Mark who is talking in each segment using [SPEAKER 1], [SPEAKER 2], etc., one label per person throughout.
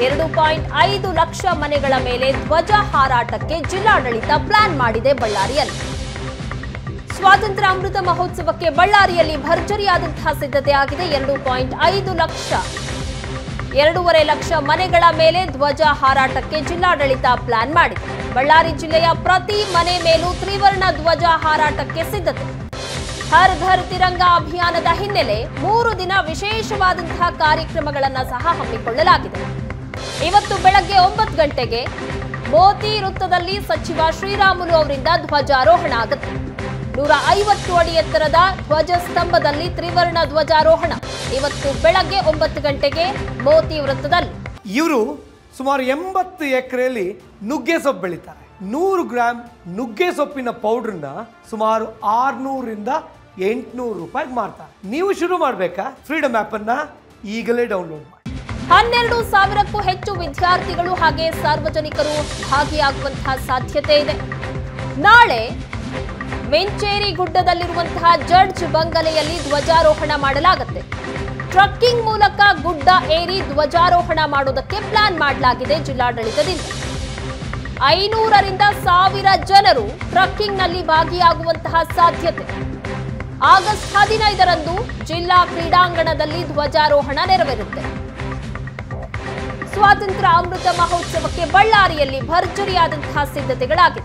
[SPEAKER 1] ಎರಡು ಪಾಯಿಂಟ್ ಐದು ಲಕ್ಷ ಮನೆಗಳ ಮೇಲೆ ಧ್ವಜ ಹಾರಾಟಕ್ಕೆ ಜಿಲ್ಲಾಡಳಿತ ಪ್ಲಾನ್ ಮಾಡಿದೆ ಬಳ್ಳಾರಿಯಲ್ಲಿ ಸ್ವಾತಂತ್ರ್ಯ ಅಮೃತ ಮಹೋತ್ಸವಕ್ಕೆ ಬಳ್ಳಾರಿಯಲ್ಲಿ ಭರ್ಜರಿಯಾದಂತಹ ಸಿದ್ಧತೆ ಆಗಿದೆ ಎರಡು ಪಾಯಿಂಟ್ ಐದು ಲಕ್ಷ ಎರಡೂವರೆ ಲಕ್ಷ ಮನೆಗಳ ಮೇಲೆ ಧ್ವಜ ಹಾರಾಟಕ್ಕೆ ಜಿಲ್ಲಾಡಳಿತ ಪ್ಲಾನ್ ಮಾಡಿದೆ ಬಳ್ಳಾರಿ ಜಿಲ್ಲೆಯ ಪ್ರತಿ ಮನೆ ಮೇಲೂ ತ್ರಿವರ್ಣ ಧ್ವಜ ಹಾರಾಟಕ್ಕೆ ಸಿದ್ಧತೆ ಹರ್ ಘರ್ ತಿರಂಗ ಅಭಿಯಾನದ ಹಿನ್ನೆಲೆ ಮೂರು ದಿನ ವಿಶೇಷವಾದಂತಹ ಕಾರ್ಯಕ್ರಮಗಳನ್ನು ಸಹ ಹಮ್ಮಿಕೊಳ್ಳಲಾಗಿದೆ ಇವತ್ತು ಬೆಳಗ್ಗೆ ಒಂಬತ್ತು ಗಂಟೆಗೆ ಮೋತಿ ವೃತ್ತದಲ್ಲಿ ಸಚಿವ ಶ್ರೀರಾಮುಲು ಅವರಿಂದ ಧ್ವಜಾರೋಹಣ ಆಗುತ್ತೆ ನೂರ ಐವತ್ತು ಅಡಿ ಎತ್ತರದ ಧ್ವಜ ಸ್ತಂಭದಲ್ಲಿ ತ್ರಿವರ್ಣ ಧ್ವಜಾರೋಹಣ ಇವತ್ತು ಬೆಳಗ್ಗೆ ಒಂಬತ್ತು ಗಂಟೆಗೆ ಮೋತಿ ವೃತ್ತದಲ್ಲಿ
[SPEAKER 2] ಇವರು ಸುಮಾರು ಎಂಬತ್ತು ಎಕರೆಯಲ್ಲಿ ನುಗ್ಗೆ ಸೊಪ್ಪು ಬೆಳೀತಾರೆ ನೂರು ಗ್ರಾಮ್ ನುಗ್ಗೆ ಸೊಪ್ಪಿನ ಪೌಡ್ರನ್ನ ಸುಮಾರು ಆರ್ನೂರಿಂದ ಎಂಟುನೂರು ರೂಪಾಯಿಗೆ ಮಾರ್ತಾರೆ ನೀವು ಶುರು ಮಾಡಬೇಕಾ ಫ್ರೀಡಮ್ ಆ್ಯಪನ್ನು ಈಗಲೇ ಡೌನ್ಲೋಡ್ ಮಾಡಿ
[SPEAKER 1] ಹನ್ನೆರಡು ಸಾವಿರಕ್ಕೂ ಹೆಚ್ಚು ವಿದ್ಯಾರ್ಥಿಗಳು ಹಾಗೆ ಸಾರ್ವಜನಿಕರು ಭಾಗಿಯಾಗುವಂತಹ ಸಾಧ್ಯತೆ ಇದೆ ನಾಳೆ ಮೆಂಚೇರಿ ಗುಡ್ಡದಲ್ಲಿರುವಂತಹ ಜಡ್ಜ್ ಬಂಗಲೆಯಲ್ಲಿ ಧ್ವಜಾರೋಹಣ ಮಾಡಲಾಗುತ್ತೆ ಟ್ರಕ್ಕಿಂಗ್ ಮೂಲಕ ಗುಡ್ಡ ಏರಿ ಧ್ವಜಾರೋಹಣ ಮಾಡೋದಕ್ಕೆ ಪ್ಲಾನ್ ಮಾಡಲಾಗಿದೆ ಜಿಲ್ಲಾಡಳಿತದಿಂದ ಐನೂರರಿಂದ ಸಾವಿರ ಜನರು ಟ್ರಕ್ಕಿಂಗ್ನಲ್ಲಿ ಭಾಗಿಯಾಗುವಂತಹ ಸಾಧ್ಯತೆ ಆಗಸ್ಟ್ ಹದಿನೈದರಂದು ಜಿಲ್ಲಾ ಕ್ರೀಡಾಂಗಣದಲ್ಲಿ ಧ್ವಜಾರೋಹಣ ನೆರವೇರುತ್ತೆ ಸ್ವಾತಂತ್ರ್ಯ ಅಮೃತ ಮಹೋತ್ಸವಕ್ಕೆ ಬಳ್ಳಾರಿಯಲ್ಲಿ ಭರ್ಜರಿಯಾದಂತಹ ಸಿದ್ಧತೆಗಳಾಗಿದೆ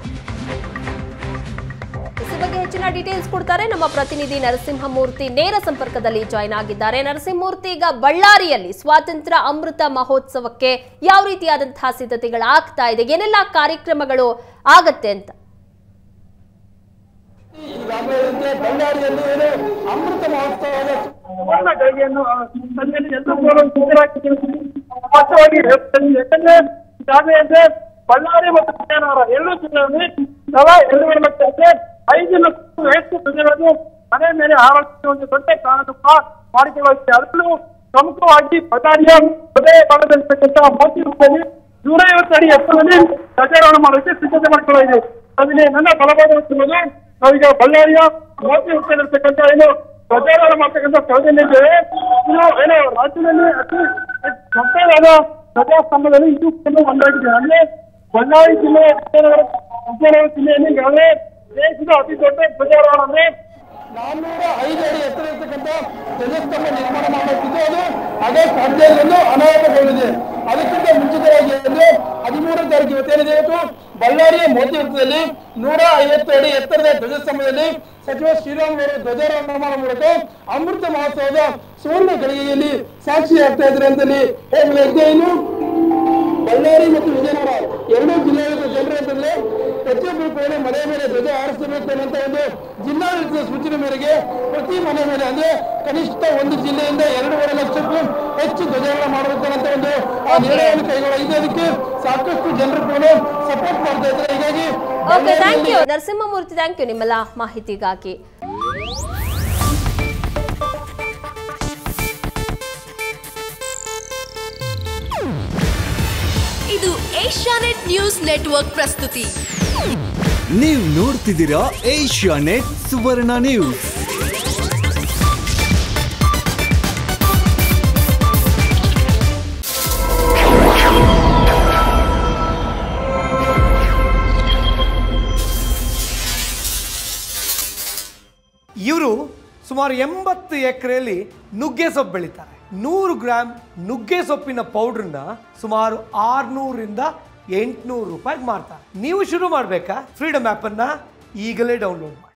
[SPEAKER 1] ಈ ಬಗ್ಗೆ ಹೆಚ್ಚಿನ ಡೀಟೇಲ್ಸ್ ಕೊಡ್ತಾರೆ ನಮ್ಮ ಪ್ರತಿನಿಧಿ ನರಸಿಂಹಮೂರ್ತಿ ನೇರ ಸಂಪರ್ಕದಲ್ಲಿ ಜಾಯ್ನ್ ಆಗಿದ್ದಾರೆ ನರಸಿಂಹಮೂರ್ತಿ ಈಗ ಬಳ್ಳಾರಿಯಲ್ಲಿ ಸ್ವಾತಂತ್ರ್ಯ ಅಮೃತ ಮಹೋತ್ಸವಕ್ಕೆ ಯಾವ ರೀತಿಯಾದಂತಹ ಸಿದ್ಧತೆಗಳಾಗ್ತಾ ಇದೆ ಏನೆಲ್ಲ ಕಾರ್ಯಕ್ರಮಗಳು ಆಗತ್ತೆ ಅಂತ
[SPEAKER 3] ಈಗಾಗಲೇ ಬಳ್ಳಾರಿಯಲ್ಲಿ ಏನು ಅಮೃತ ಮಹೋತ್ಸವದ ಸುವರ್ಣ ಗಳಿಗೆಯನ್ನು ಆ, ಸಂಜೆಯಲ್ಲಿ ಎಲ್ಲ ಮೂರು ಸಿದ್ಧರಾಗಿದ್ದೀವಿ. ಸ್ಪಷ್ಟವಾಗಿ ಹೇಳ್ತೀನಿ. ಯಾಕಂದ್ರೆ ಈಗಾಗಲೇ ಅಂದ್ರೆ ಬಳ್ಳಾರಿ ಮತ್ತು ವಿಜಯನಗರ ಎರಡು ಜಿಲ್ಲೆಯಲ್ಲಿ ತಲಾ ಎರಡೂವರೆ ಲಕ್ಷ ಅಂದ್ರೆ ಐದು ಲಕ್ಷ ಹೆಚ್ಚು ಪ್ರಜೆಗಳನ್ನು ಮನೆ ಮೇಲೆ ಹಾರಾಟ ಒಂದು ದೊಡ್ಡ ಕಾರಣಪ್ಪ ಮಾಡಿಕೊಳ್ಳುತ್ತೆ ಅದರಲ್ಲೂ ಪ್ರಮುಖವಾಗಿ ಬಳ್ಳಾರಿಯ ಹೃದಯ ಭಾಗದಲ್ಲಿರ್ತಕ್ಕಂಥ ಮೋತಿ ವೃತ್ತದಲ್ಲಿ ನೂರ ಐವತ್ತು ಅಡಿ ಎತ್ತರದಲ್ಲಿ ಧ್ವಜಾರೋಹಣ ಮಾಡೋದಕ್ಕೆ ಸಿದ್ಧತೆ ಮಾಡ್ಕೊಳ್ಳಲಾಗಿದೆ ಅದನ್ನೇ ನನ್ನ ಬಲಭಾಗವನ್ನು ನಾವೀಗ ಬಳ್ಳಾರಿಯ ಮೋತಿ ವೃತ್ತದಲ್ಲಿರ್ತಕ್ಕಂಥ ಏನು ಧ್ವಜಾರೋಹಣ ಮಾಡ್ತಕ್ಕಂಥ ಸ್ಥಳದಲ್ಲಿದ್ದೇವೆ ಇದು ಏನು ರಾಜ್ಯದಲ್ಲಿ ಅತಿ ದೊಡ್ಡದಾದ ಧ್ವಜಸ್ತಂಭದಲ್ಲಿ ಇದು ಕೂಡ ಒಂದಾಗಿದೆ ಅಂದ್ರೆ ಬಳ್ಳಾರಿ ಜಿಲ್ಲೆ ವಿಜಯನಗರ ವಿಜಯನಗರ ಜಿಲ್ಲೆಯಲ್ಲಿ ಈಗಾಗಲೇ ದೇಶದ ಅತಿ ದೊಡ್ಡ ಧ್ವಜಾರೋಹಣ ಅಂದ್ರೆ ನಾನ್ನೂರ ಐದು ಅಡಿ ಎತ್ತರ ಇರ್ತಕ್ಕಂಥ ಧ್ವಜಸ್ತಂಭ ನಿರ್ಮಾಣ ಮಾಡಲಾಗ್ತಿದ್ದು ಅದು ಆಗಸ್ಟ್ ಹದಿನೈದರಂದು ಅನಾಹುತಗೊಂಡಿದೆ ಅದಕ್ಕಿಂತ ಮುಂಚಿತವಾಗಿ ಅಂದ್ರೆ ಹದಿಮೂರನೇ ತಾರೀಕು ಇವತ್ತೇನಿದೆ ಇವತ್ತು ಬಳ್ಳಾರಿಯ ಮೋತಿ ವೃತ್ತದಲ್ಲಿ ನೂರ ಐವತ್ತು ಅಡಿ ಎತ್ತರದ ಧ್ವಜಸ್ತಂಭದಲ್ಲಿ ಸಚಿವ ಶ್ರೀರಾಮ್ ಅವರು ಧ್ವಜಾರೋಹಣ ಮಾಡೋ ಮೂಲಕ ಅಮೃತ ಮಹೋತ್ಸವದ ಸುವರ್ಣ ಗಳಿಗೆಯಲ್ಲಿ ಸಾಕ್ಷಿಯಾಗ್ತಾ ಇದ್ದಾರೆ ಅಂತಲ್ಲಿ ಹೇಳಲಾಗಿದೆ ಇನ್ನು ಬಳ್ಳಾರಿ ಮತ್ತು ವಿಜಯನಗರ ಎರಡೂ ಜಿಲ್ಲೆಗಳ ಜನರಂತಂದ್ರೆ ಪ್ರತಿಯೊಬ್ಬರು ಕೂಡ ಮನೆ ಮೇಲೆ ಧ್ವಜ ಹಾರಿಸಬೇಕು ಅನ್ನೋ ಒಂದು ಜಿಲ್ಲಾಡಳಿತದ ಸೂಚನೆ ಮೇರೆಗೆ ಪ್ರತಿ ಮನೆ ಮೇಲೆ ಅಂದ್ರೆ ಕನಿಷ್ಠ ಒಂದು ಜಿಲ್ಲೆಯಿಂದ ಎರಡೂವರೆ ಲಕ್ಷಕ್ಕೂ ಹೆಚ್ಚು ಧ್ವಜಾರೋಹಣ ಮಾಡಬೇಕು ಅಂತ ಒಂದು ಆ ನಿರ್ಣಯವನ್ನು ಕೈಗೊಳ್ಳಲಾಗಿದೆ ಅದಕ್ಕೆ ಸಾಕಷ್ಟು ಜನರು ಕೂಡ ಸಪೋರ್ಟ್ ಮಾಡ್ತಾ ಇದ್ದಾರೆ ಹೀಗಾಗಿ
[SPEAKER 1] okay thank you Narasimhamurthy thank you ನಿಮ್ಮೆಲ್ಲ ಮಾಹಿತಿಗಾಗಿ
[SPEAKER 4] ಇದು ಏಷ್ಯಾನೆಟ್ ನ್ಯೂಸ್ ನೆಟ್ವರ್ಕ್ ಪ್ರಸ್ತುತಿ
[SPEAKER 5] ನೀವು ನೋಡ್ತಿದ್ದೀರಾ ಏಷ್ಯಾ ನೆಟ್ ಸುವರ್ಣ ನ್ಯೂಸ್
[SPEAKER 2] ಇವರು ಸುಮಾರು ಎಂಬತ್ತು ಎಕರೆಯಲ್ಲಿ ನುಗ್ಗೆ ಸೊಪ್ಪು ಬೆಳೀತಾರೆ ನೂರು ಗ್ರಾಮ್ ನುಗ್ಗೆ ಸೊಪ್ಪಿನ ಪೌಡ್ರನ್ನ ಸುಮಾರು ಆರ್ನೂರಿಂದ ಎಂಟುನೂರು ರೂಪಾಯಿಗೆ ಮಾರ್ತಾರೆ ನೀವು ಶುರು ಮಾಡಬೇಕಾ ಫ್ರೀಡಮ್ ಆ್ಯಪನ್ನು ಈಗಲೇ ಡೌನ್ಲೋಡ್ ಮಾಡಿ